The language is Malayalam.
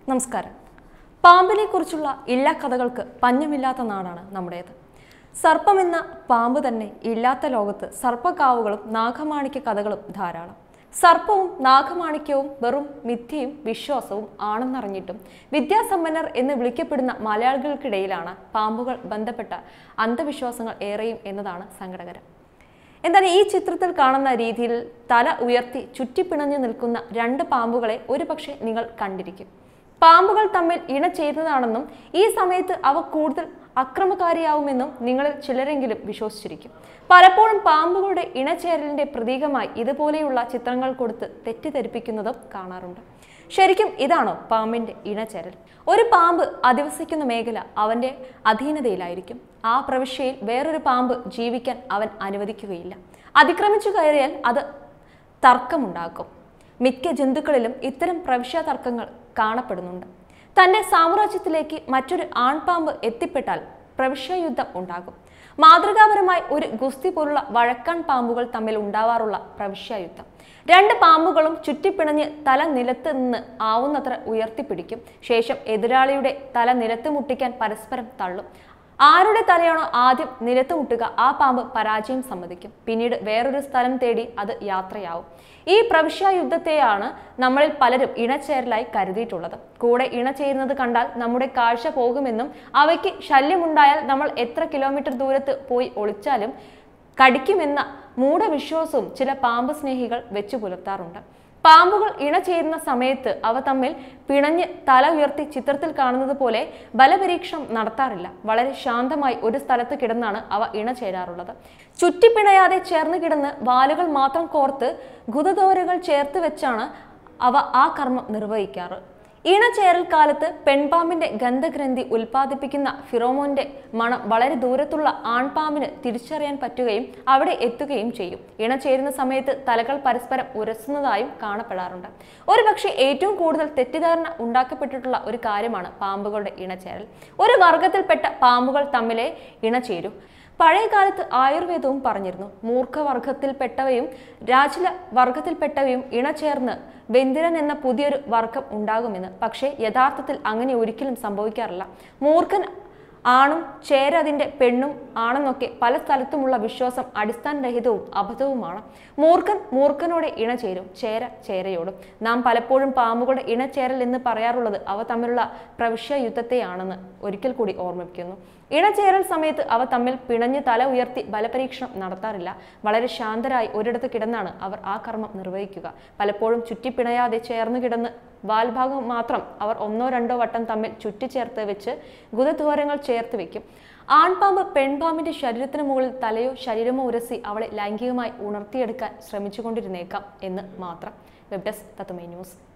നമസ്കാരം പാമ്പിനെ കുറിച്ചുള്ള ഇല്ലാ കഥകൾക്ക് പഞ്ഞമില്ലാത്ത നാടാണ് നമ്മുടേത് സർപ്പമെന്ന പാമ്പ് തന്നെ ഇല്ലാത്ത ലോകത്ത് സർപ്പക്കാവുകളും നാഗമാണിക്യ കഥകളും ധാരാളം സർപ്പവും നാഗമാണിക്യവും വെറും മിഥ്യയും വിശ്വാസവും ആണെന്നറിഞ്ഞിട്ടും വിദ്യാസമ്പന്നർ എന്ന് വിളിക്കപ്പെടുന്ന മലയാളികൾക്കിടയിലാണ് പാമ്പുകൾ ബന്ധപ്പെട്ട അന്ധവിശ്വാസങ്ങൾ ഏറെയും എന്നതാണ് സങ്കടകരം എന്നാൽ ഈ ചിത്രത്തിൽ കാണുന്ന രീതിയിൽ തല ഉയർത്തി ചുറ്റിപ്പിണഞ്ഞു നിൽക്കുന്ന രണ്ട് പാമ്പുകളെ ഒരുപക്ഷെ നിങ്ങൾ കണ്ടിരിക്കും പാമ്പുകൾ തമ്മിൽ ഇണ ചേരുന്നതാണെന്നും ഈ സമയത്ത് അവ കൂടുതൽ അക്രമകാരിയാവുമെന്നും നിങ്ങളിൽ ചിലരെങ്കിലും വിശ്വസിച്ചിരിക്കും പലപ്പോഴും പാമ്പുകളുടെ ഇണചേരലിന്റെ പ്രതീകമായി ഇതുപോലെയുള്ള ചിത്രങ്ങൾ കൊടുത്ത് തെറ്റിദ്ധരിപ്പിക്കുന്നതും കാണാറുണ്ട് ശരിക്കും ഇതാണോ പാമ്പിന്റെ ഇണചേരൽ ഒരു പാമ്പ് അധിവസിക്കുന്ന മേഖല അവന്റെ അധീനതയിലായിരിക്കും ആ പ്രവിശ്യയിൽ വേറൊരു പാമ്പ് ജീവിക്കാൻ അവൻ അനുവദിക്കുകയില്ല അതിക്രമിച്ചു കയറിയാൽ അത് തർക്കമുണ്ടാക്കും മിക്ക ജന്തുക്കളിലും ഇത്തരം പ്രവിശ്യ തർക്കങ്ങൾ കാണപ്പെടുന്നുണ്ട് തന്റെ സാമ്രാജ്യത്തിലേക്ക് മറ്റൊരു ആൺപാമ്പ് എത്തിപ്പെട്ടാൽ പ്രവിശ്യ യുദ്ധം ഉണ്ടാകും മാതൃകാപരമായി ഒരു ഗുസ്തി പോലുള്ള വഴക്കാൺ പാമ്പുകൾ തമ്മിൽ ഉണ്ടാവാറുള്ള പ്രവിശ്യ യുദ്ധം രണ്ട് പാമ്പുകളും ചുറ്റിപ്പിണഞ്ഞ് തല നിലത്ത് നിന്ന് ആവുന്നത്ര ഉയർത്തിപ്പിടിക്കും ശേഷം എതിരാളിയുടെ തല നിലത്ത് മുട്ടിക്കാൻ പരസ്പരം തള്ളും ആരുടെ തലയാണോ ആദ്യം നിലത്ത് മുട്ടുക ആ പാമ്പ് പരാജയം സമ്മതിക്കും പിന്നീട് വേറൊരു സ്ഥലം തേടി അത് യാത്രയാവും ഈ പ്രവിശ്യ യുദ്ധത്തെയാണ് നമ്മളിൽ പലരും ഇണചേരലായി കരുതിയിട്ടുള്ളത് കൂടെ ഇണചേരുന്നത് കണ്ടാൽ നമ്മുടെ കാഴ്ച പോകുമെന്നും അവയ്ക്ക് ശല്യമുണ്ടായാൽ നമ്മൾ എത്ര കിലോമീറ്റർ ദൂരത്ത് പോയി ഒളിച്ചാലും കടിക്കുമെന്ന മൂഢവിശ്വാസവും ചില പാമ്പ് സ്നേഹികൾ വെച്ചു പുലർത്താറുണ്ട് പാമ്പുകൾ ഇണചേരുന്ന സമയത്ത് അവ തമ്മിൽ പിണഞ്ഞ് തല ഉയർത്തി ചിത്രത്തിൽ കാണുന്നത് പോലെ ബലപരീക്ഷണം നടത്താറില്ല വളരെ ശാന്തമായി ഒരു സ്ഥലത്ത് കിടന്നാണ് അവ ഇണചേരാറുള്ളത് ചുറ്റിപ്പിണയാതെ ചേർന്ന് കിടന്ന് വാലുകൾ മാത്രം കോർത്ത് ഗുദദോരകൾ ചേർത്ത് വെച്ചാണ് അവ ആ കർമ്മം നിർവഹിക്കാറ് ഇണചേരൽ കാലത്ത് പെൺപാമ്പിന്റെ ഗന്ധഗ്രന്ഥി ഉൽപ്പാദിപ്പിക്കുന്ന ഫിറോമോന്റെ മണം വളരെ ദൂരത്തുള്ള ആൺപാമ്പിന് തിരിച്ചറിയാൻ പറ്റുകയും അവിടെ എത്തുകയും ചെയ്യും ഇണചേരുന്ന സമയത്ത് തലകൾ പരസ്പരം ഉരസുന്നതായും കാണപ്പെടാറുണ്ട് ഒരു പക്ഷേ ഏറ്റവും കൂടുതൽ തെറ്റിദ്ധാരണ ഉണ്ടാക്കപ്പെട്ടിട്ടുള്ള ഒരു കാര്യമാണ് പാമ്പുകളുടെ ഇണചേരൽ ഒരു വർഗത്തിൽപ്പെട്ട പാമ്പുകൾ തമ്മിലെ ഇണചേരും പഴയ കാലത്ത് ആയുർവേദവും പറഞ്ഞിരുന്നു മൂർഖവർഗത്തിൽപ്പെട്ടവയും രാജല വർഗത്തിൽപ്പെട്ടവയും ഇണചേർന്ന് വെന്തിരൻ എന്ന പുതിയൊരു വർഗം ഉണ്ടാകുമെന്ന് പക്ഷേ യഥാർത്ഥത്തിൽ അങ്ങനെ ഒരിക്കലും സംഭവിക്കാറില്ല മൂർഖൻ ആണും ചേര അതിൻ്റെ പെണ്ണും ആണെന്നൊക്കെ പല സ്ഥലത്തുമുള്ള വിശ്വാസം അടിസ്ഥാനരഹിതവും അബദ്ധവുമാണ് മൂർഖൻ മൂർഖനോടെ ഇണചേരും ചേര ചേരയോടും നാം പലപ്പോഴും പാമ്പുകളുടെ ഇണചേരൽ എന്ന് പറയാറുള്ളത് അവ തമ്മിലുള്ള പ്രവിശ്യ യുദ്ധത്തെയാണെന്ന് ഒരിക്കൽ കൂടി ഓർമ്മിപ്പിക്കുന്നു ഇണചേരൽ സമയത്ത് അവ തമ്മിൽ പിണഞ്ഞ് തല ഉയർത്തി ബലപരീക്ഷണം നടത്താറില്ല വളരെ ശാന്തരായി ഒരിടത്ത് കിടന്നാണ് അവർ ആ കർമ്മം നിർവഹിക്കുക പലപ്പോഴും ചുറ്റിപ്പിണയാതെ ചേർന്ന് കിടന്ന് വാൽഭാഗം മാത്രം അവർ ഒന്നോ രണ്ടോ വട്ടം തമ്മിൽ ചുറ്റിച്ചേർത്ത് വെച്ച് ഗുദദ്വാരങ്ങൾ ചേർത്ത് വെക്കും ആൺപാമ്പ് പെൺപാമ്പിന്റെ ശരീരത്തിന് മുകളിൽ തലയോ ശരീരമോ ഉരസി അവളെ ലൈംഗികമായി ഉണർത്തിയെടുക്കാൻ ശ്രമിച്ചുകൊണ്ടിരുന്നേക്കാം എന്ന് മാത്രം വെബ് ഡെസ്ക് തത്തുമൈ ന്യൂസ്